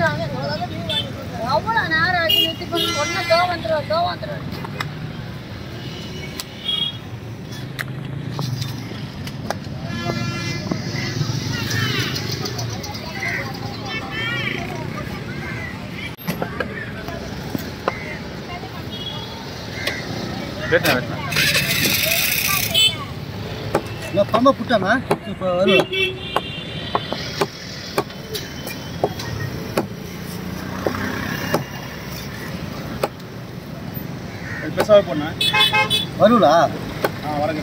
வந்துடுவாங்க எவ்வளோ நேரம் ஆச்சு நிறுத்தி பண்ணி ஒன்று தோ வந்துடுவோம் தோ வந்துடுவோம் வெட்டினா வெட்டினா நான் பம்ப புட்டானா இப்போ வருவேன் பெருசாகவே போனேன் வருவலா ஆ வரங்க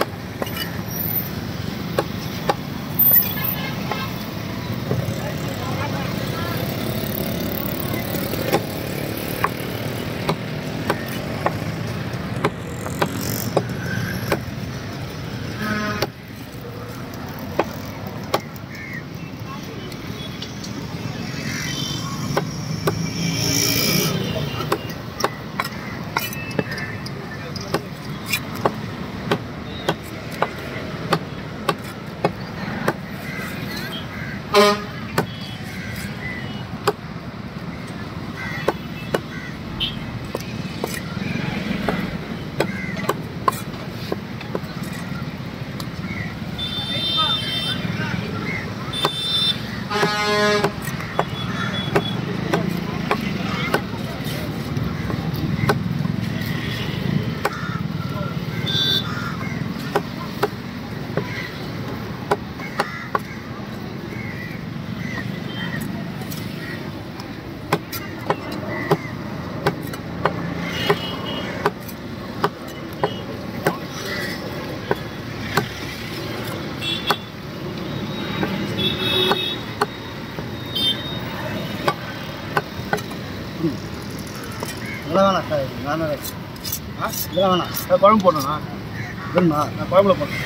இதெல்லாம் வேணாம் சார் நானே ஆ இதெல்லாம் வேணாம் அது குழம்பு போடணும்ண்ணா வேணுமா நான் குழம்புல போடணும்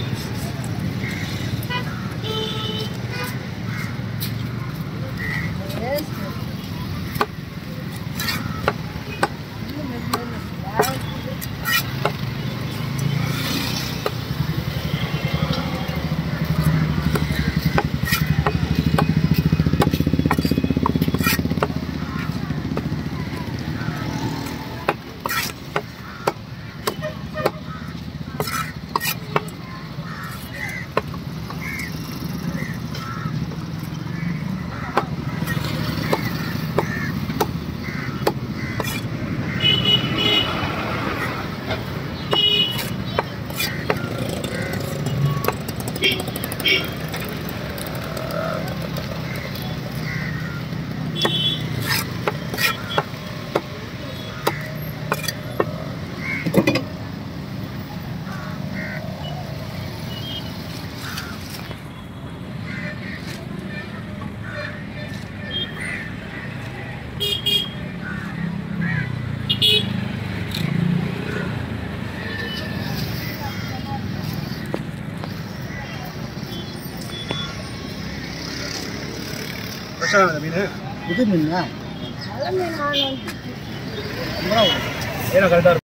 ஃப்ரெஷ்ஷாக மீன் இது மீனா நல்ல மீன் வாங்கணும் ஐம்பது ரூபா வரும். ஏன்னா கரெக்டாக